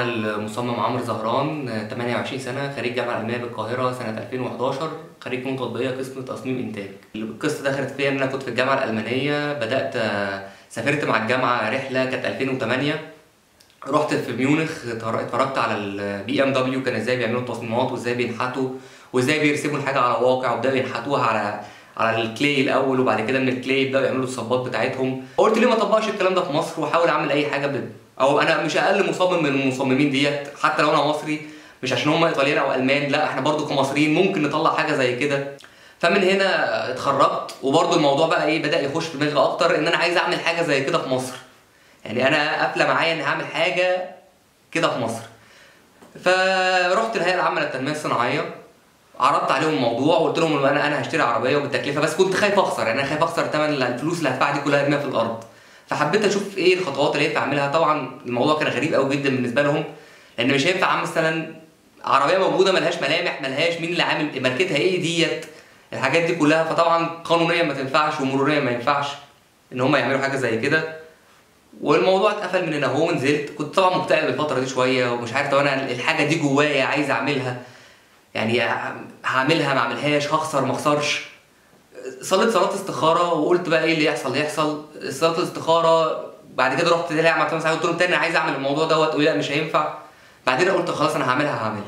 انا المصمم عمرو زهران آه، 28 سنه خريج جامعه الالمانيه بالقاهره سنه 2011 خريج فنون تطبيقيه قسم تصميم انتاج القصه دخلت فيا ان انا كنت في الجامعه الالمانيه بدات آه، سافرت مع الجامعه رحله كانت 2008 رحت في ميونخ اتفر- اتفرجت على البي ام دبليو كان ازاي بيعملوا التصميمات وازاي بينحتوا وازاي بيرسموا الحاجه على واقع وبداوا ينحتوها على على الكلاي الاول وبعد كده من الكلاي يبداوا يعملوا الصبات بتاعتهم قلت ليه ما اطبقش الكلام ده في مصر واحاول اعمل اي حاجه ب... او انا مش اقل مصمم من المصممين ديت حتى لو انا مصري مش عشان هم ايطاليين او المان لا احنا برضو كمصريين ممكن نطلع حاجه زي كده فمن هنا اتخرجت وبرضو الموضوع بقى ايه بدا يخش في دماغي اكتر ان انا عايز اعمل حاجه زي كده في مصر يعني انا قافله معايا اني هعمل حاجه كده في مصر فرحت الهيئه العامه للتنميه الصناعيه عرضت عليهم الموضوع وقلت لهم إن انا انا هشتري عربيه وبالتكلفه بس كنت خايف اخسر يعني انا خايف اخسر ثمن الفلوس اللي هدفعها دي كلها ارميها في الارض فحبيت اشوف ايه الخطوات اللي ينفع اعملها طبعا الموضوع كان غريب قوي جدا بالنسبه لهم لان مش هينفع اعمل مثلا عربيه موجوده ملهاش ملامح ملهاش مين اللي عامل ماركتها ايه ديت الحاجات دي كلها فطبعا قانونيا ما تنفعش ومروريا ما ينفعش ان هم يعملوا حاجه زي كده والموضوع اتقفل من هنا هو نزلت كنت طبعا مكتئب الفتره دي شويه ومش عارف طب انا الحاجه دي جوايا عايز اعملها يعني هعملها ما اعملهاش هخسر ما اخسرش صليت صلاه استخاره وقلت بقى ايه اللي يحصل يحصل صلاه الاستخاره بعد كده رحت تاني مع مثلا قلت لهم تاني انا عايز اعمل الموضوع دوت قالوا لي لا مش هينفع بعدين قلت خلاص انا هعملها هعملها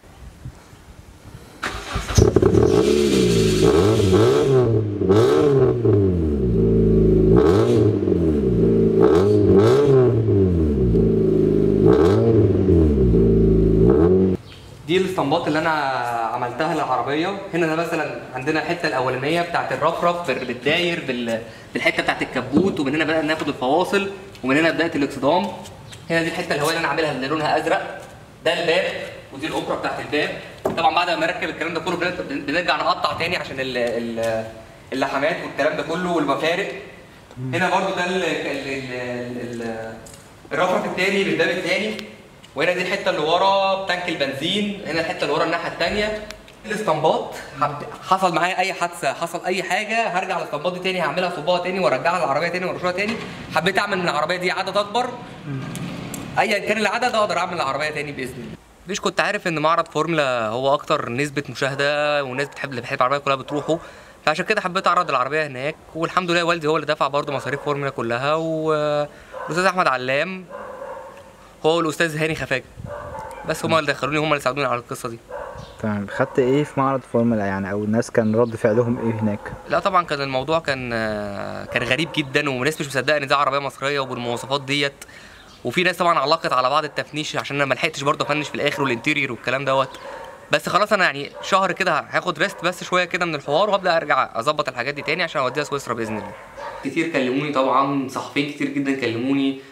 دي الاسطمبات اللي انا عملتها للعربيه هنا ده مثلا عندنا الحته الاولانيه بتاعت الرفرف بال- بالداير بال- بالحته بتاعت الكبوت ومن هنا بدأنا ناخد الفواصل ومن هنا بدايه الاكسدام هنا دي الحته الهوائيه اللي انا عاملها اللي لونها ازرق ده الباب ودي الاوبرا بتاعت الباب طبعا بعد ما نركب الكلام ده كله بن- بنرجع نقطع تاني عشان ال- ال- اللحامات والكلام ده كله والمفارق هنا برضو ده ال- ال- ال- ال- الرفرف التاني بالباب التاني وهنا دي الحته اللي ورا بتانك البنزين هنا الحته اللي ورا الناحيه الثانيه الاسطمبات حب- حصل معايا اي حادثه حصل اي حاجه هرجع الاسطمبات دي تاني هعملها صباها تاني وارجعها للعربيه تاني وارشها تاني حبيت اعمل من العربيه دي عدد اكبر ايا كان العدد اقدر اعمل العربيه تاني باذن الله مش كنت عارف ان معرض فورمولا هو اكتر نسبه مشاهده والناس بتحب اللي بتحب العربيه كلها بتروحه فعشان كده حبيت اعرض العربيه هناك والحمد لله والدي هو اللي دفع برضه مصاريف فورمولا كلها والاستاذ احمد علام هو والاستاذ هاني خفاجه بس هما اللي دخلوني هما اللي ساعدوني على القصه دي تمام خدت ايه في معرض فورمولا يعني او الناس كان رد فعلهم ايه هناك لا طبعا كان الموضوع كان آه، كان غريب جدا والناس مش مصدقه ان دي عربيه مصريه وبالمواصفات ديت وفي ناس طبعا علقت على بعض التفنيش عشان انا ما لحقتش برضه افنش في الاخر والانتيريور والكلام دوت بس خلاص انا يعني شهر كده هاخد ريست بس شويه كده من الحوار وهبدا ارجع اظبط الحاجات دي تاني عشان اوديها سويسرا باذن الله كتير كلموني طبعا صحفيين كتير جدا كلموني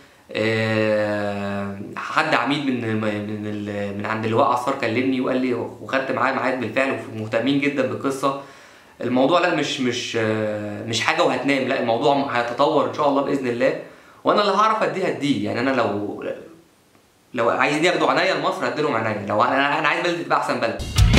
آه، حد عميد من من ال- من عند اللواء عصار كلمني وقال لي وخدت معاه ميعاد بالفعل ومهتمين جدا بالقصه الموضوع لا مش مش آه، مش حاجه وهتنام لا الموضوع هيتطور ان شاء الله باذن الله وانا اللي هعرف اديه هديه يعني انا لو لو عايزين ياخدوا عناية لمصر هديلهم عناية لو انا انا عايز بلدي تبقى احسن بلد